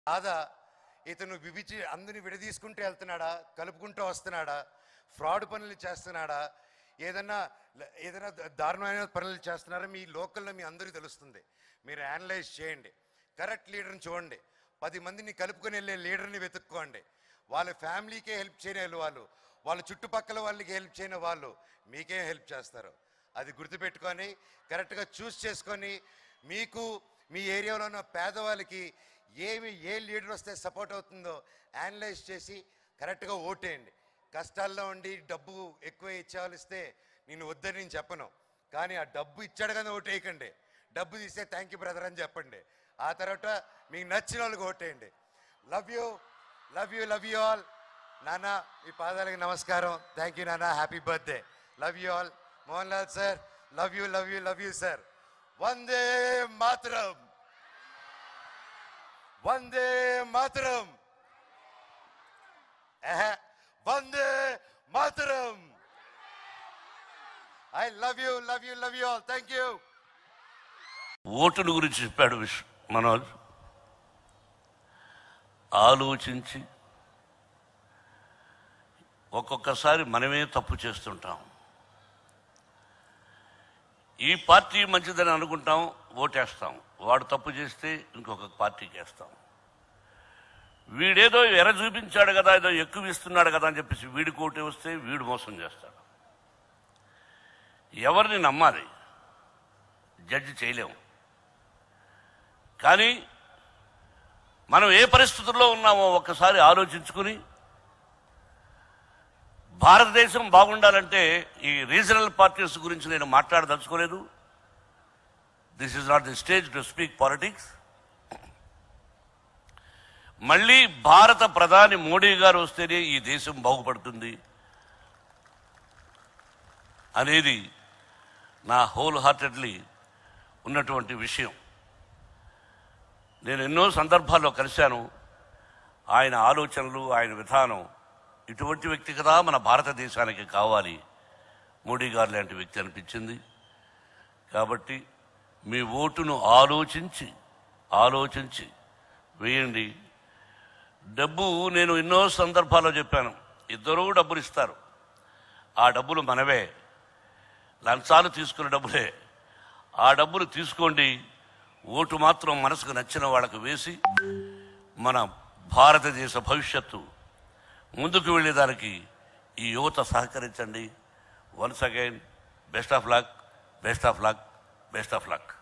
బాధ ఇతను విభిచి అందరిని విడదీసుకుంటూ వెళ్తున్నాడా కలుపుకుంటూ వస్తున్నాడా ఫ్రాడ్ పనులు చేస్తున్నాడా ఏదన్నా ఏదైనా దారుణమైన పనులు చేస్తున్నారా మీ లోకల్లో మీ అందరికీ తెలుస్తుంది మీరు అనలైజ్ చేయండి కరెక్ట్ లీడర్ని చూడండి పది మందిని కలుపుకొని వెళ్ళే లీడర్ని వెతుక్కోండి వాళ్ళ ఫ్యామిలీకే హెల్ప్ చేయని వాళ్ళు వాళ్ళ చుట్టుపక్కల వాళ్ళకి హెల్ప్ చేయని వాళ్ళు మీకేం హెల్ప్ చేస్తారు అది గుర్తుపెట్టుకొని కరెక్ట్గా చూస్ చేసుకొని మీకు మీ ఏరియాలో ఉన్న పేదవాళ్ళకి ఏమి ఏ లీడర్ వస్తే సపోర్ట్ అవుతుందో అనలైజ్ చేసి కరెక్ట్గా ఓటేయండి కష్టాల్లో ఉండి డబ్బు ఎక్కువ ఇచ్చేవాళ్ళు ఇస్తే నేను వద్దని నేను చెప్పను కానీ ఆ డబ్బు ఇచ్చాడు కానీ ఓటేయకండి డబ్బు తీస్తే థ్యాంక్ యూ బ్రదర్ అని చెప్పండి ఆ తర్వాత మీకు నచ్చిన వాళ్ళకి ఓటేయండి love you love you love you all నాన్న మీ పాదాలకి నమస్కారం థ్యాంక్ యూ నాన్న happy birthday love you all Mohan Lal sir love you love you love you sir Vande Mataram Vande Mataram ఎహె, Vande Mataram I love you love you love you all thank you ఓటుల గురించి చెప్పాడు wish Manoj ఆలోచించి ఒక్కొక్కసారి మనమే తప్పు చేస్తుంటాం ఈ పార్టీ మంచిదని అనుకుంటాం ఓటేస్తాం వాడు తప్పు చేస్తే ఇంకొక పార్టీకి వేస్తాం వీడేదో ఎర చూపించాడు కదా ఏదో ఎక్కువ ఇస్తున్నాడు కదా అని చెప్పేసి వీడి కోటి వస్తే వీడు మోసం చేస్తాడు ఎవరిని నమ్మాలి జడ్జి చేయలేము కానీ మనం ఏ పరిస్థితుల్లో ఉన్నామో ఒక్కసారి ఆలోచించుకుని భారతదేశం బాగుండాలంటే ఈ రీజనల్ పార్టీస్ గురించి నేను మాట్లాడదలుచుకోలేదు this is not the stage to speak politics మళ్ళీ భారత ప్రధాని మోడీ గారు వస్తేనే ఈ దేశం బాగుపడుతుంది అనేది నా హోల్ హార్టెడ్లీ ఉన్నటువంటి విషయం నేను ఎన్నో సందర్భాల్లో కలిశాను ఆయన ఆలోచనలు ఆయన విధానం ఇటువంటి వ్యక్తి కదా మన భారతదేశానికి కావాలి మోడీ గారు లాంటి వ్యక్తి అనిపించింది కాబట్టి మీ ఓటును ఆలోచించి ఆలోచించి వేయండి డబ్బు నేను ఎన్నో సందర్భాల్లో చెప్పాను ఇద్దరూ డబ్బులు ఇస్తారు ఆ డబ్బులు మనవే లంచాలు తీసుకున్న డబ్బులే ఆ డబ్బులు తీసుకోండి ఓటు మాత్రం మనసుకు నచ్చిన వాళ్ళకు వేసి మన భారతదేశ భవిష్యత్తు ముందుకు వెళ్ళేదానికి ఈ యువత సహకరించండి once again best of luck best of luck best of luck